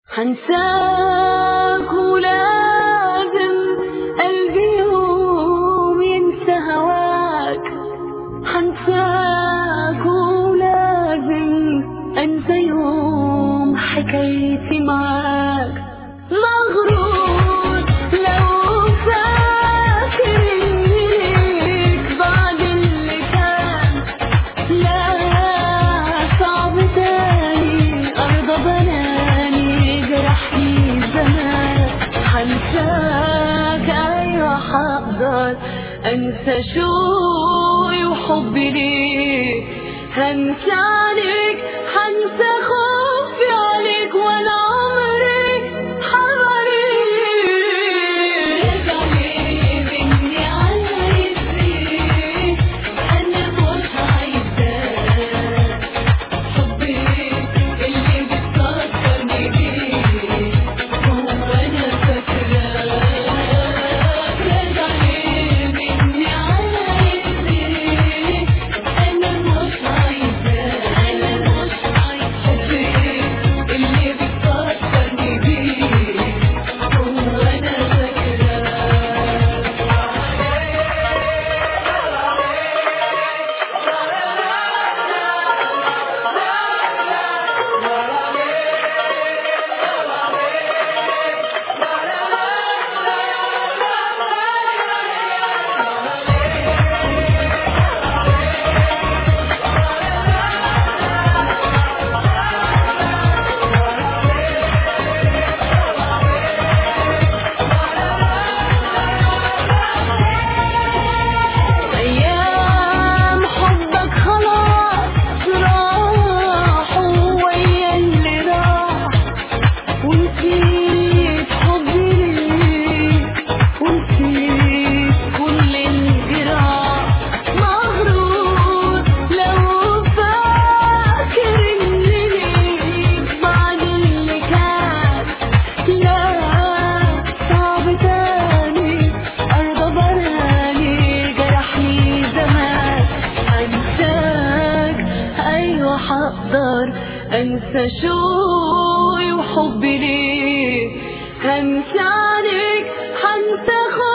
هنساك ولازم قلبي يوم ينسى هواك هنساك ولازم انسى يوم حكايتي معاك مغرور لو فاكر إنك بعد اللي كان لا صعب تاني أرضى بناني جرحني زمان هنساك أيوة حقدر أنسى شوقي وحبي ليك هنسى عليك هنسى خوفي عليك ولا عمري حواليك مني عايزني أنا مش عايزاك حبك اللي بتفكرني بيه هو أنا فاكراك رجعي مني عايزني أنا مش عايزاك أنا مش عايزاك حبك اللي بتفكرني بيه هو أنا فاكراك أيام حبك خلاص راحوا ويا اللي راح ونسيت حبي ليك ونسيت كل الجراح مغرور لو فاكر إني ليك بعد اللي كان لا صعب تاني أرضى براني جرحني زمان أنساك أيوة حقدر أنسى شوقي وحبي ليك هنسى عليك هنسى خوفي